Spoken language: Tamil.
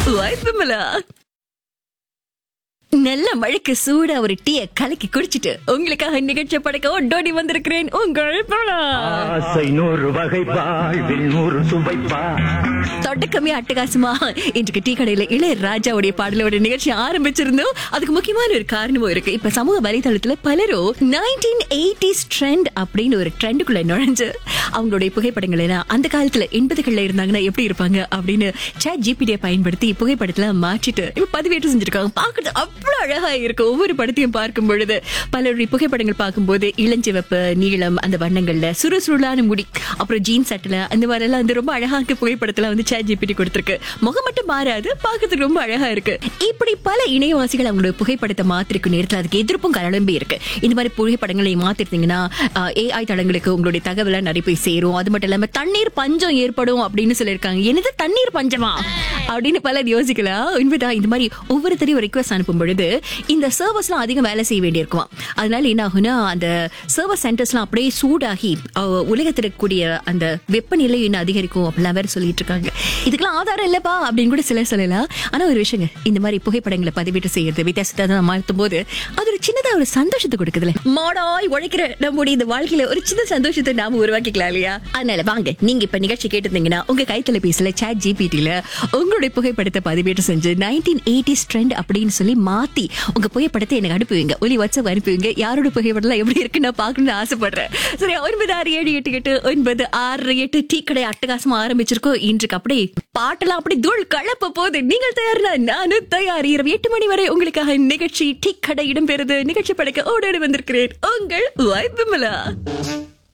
வாய்ப்புமலா நல்ல மழைக்கு சூடா ஒரு டீய கலக்கி குடிச்சிட்டு உங்களுக்காக நிகழ்ச்சி படைக்க ஓடோடி வந்திருக்கிறேன் உங்கள் பலா ஆசை நூறு வகை வாழ்வில் நூறு சுவைப்பா தொடக்கமே அட்டகாசமா இன்றைக்கு டீ கடையில இளைய ராஜாவுடைய பாடலோட நிகழ்ச்சி ஆரம்பிச்சிருந்தோம் அதுக்கு முக்கியமான ஒரு காரணமும் இருக்கு இப்ப சமூக வலைதளத்துல பலரும் நைன்டீன் எயிட்டிஸ் ட்ரெண்ட் அப்படின்னு ஒரு ட்ரெண்டுக்குள்ள நுழைஞ்சு அவங்களுடைய புகைப்படங்கள் எல்லாம் அந்த காலத்துல எண்பதுகள்ல இருந்தாங்கன்னா எப்படி இருப்பாங்க அப்படின்னு chat ஜிபிடியை பயன்படுத்தி புகைப்படத்துல மாற்றிட்டு இப்ப பதிவேற்றம் செஞ்சிருக்காங்க பாக்குறது அவ்வளவு அழகா இருக்கு ஒவ்வொரு படத்தையும் பார்க்கும் பொழுது பலருடைய புகைப்படங்கள் பார்க்கும்போது இளஞ்சிவப்பு நீளம் அந்த வண்ணங்கள்ல சுறுசுருளான முடி அப்புறம் ஜீன்ஸ் சட்டில் அந்த மாதிரி எல்லாம் வந்து ரொம்ப அழகா இருக்கு புகைப்படத்துல வந்து chat ஜிபிடி கொடுத்திருக்கு முகம் மட்டும் மாறாது பார்க்கறதுக்கு ரொம்ப அழகா இருக்கு இப்படி பல இணையவாசிகள் அவங்களோட புகைப்படத்தை மாத்திருக்கும் நேரத்துல அதுக்கு எதிர்ப்பும் கிளம்பி இருக்கு இந்த மாதிரி புகைப்படங்களை மாத்திருந்தீங்கன்னா ஏஐ தளங்களுக்கு உங்களுடைய தகவலை நிறைய போய் சேரும் அது மட்டும் இல்லாம தண்ணீர் பஞ்சம் ஏற்படும் அப்படின்னு சொல்லியிருக்காங்க என்னது தண்ணீர் பஞ்சமா அப்படின்னு பலர் யோசிக்கலாம் உண்மைதான் இந்த மாதிரி ஒவ்வொருத்தரையும் ரிக்வஸ்ட் அனுப்பும் பொழுது இந்த சர்வர்ஸ்லாம் அதிகம் வேலை செய்ய வேண்டியிருக்குமா அதனால என்ன ஆகும்னா அந்த சர்வர் சென்டர்ஸ்லாம் அப்படியே சூடாகி அஹ், உலகத்துல இருக்கக்கூடிய அந்த வெப்பநிலை இன்னும் அதிகரிக்கும் அப்படிலாம் வேற சொல்லிட்டு இருக்காங்க இதுக்கெல்லாம் ஆதாரம் இல்லப்பா அப்படின்னு கூட சிலர் சொல்லலாம் ஆனா ஒரு விஷயங்க இந்த மாதிரி புகைப்படங்களை பதிவேற்று செய்யறது வித்தியாசத்தை தான் மாற்றும் போது அது ஒரு சின்னதா ஒரு சந்தோஷத்தை கொடுக்குதுல மாடாய் உழைக்கிற நம்முடைய இந்த வாழ்க்கையில ஒரு சின்ன சந்தோஷத்தை நாம உருவாக்கிக்கலாம் இல்லையா அதனால வாங்க நீங்க இப்ப நிகழ்ச்சி கேட்டிருந்தீங்கன்னா உங்க கைத்தொலைபேசியில chat ஜிபிடில உங்களுடைய புகைப்படத்தை பதிவேற்று செஞ்சு நைன்டீன் எயிட்டிஸ் ட்ரெண்ட் அப்படின்னு சொல்லி மாத்தி உங்க புகைப்படத்தை எனக்கு அனுப்புவீங்க ஒலி வாட்ஸ்அப் அனுப்புவீங்க யாரோட புகைப்படம் எப்படி இருக்கு நான் பார்க்கணும்னு ஆசைப்படுறேன் சரி ஒன்பது ஆறு ஏழு எட்டு எட்டு ஒன்பது ஆறு எட்டு டீ கடை அட்டகாசமா ஆரம்பிச்சிருக்கோம் இன்றைக்கு அப்படியே பாட்டெல்லாம் அப்படி தூள் கலப்ப போது நீங்கள் தயார்னா நானும் தயார் இரவு எட்டு மணி வரை உங்களுக்காக நிகழ்ச்சி டீ கடை இடம்பெறுது நிகழ்ச்சி படைக்க ஓடோடி வந்திருக்கிறேன் உங்கள் வாய்ப்பு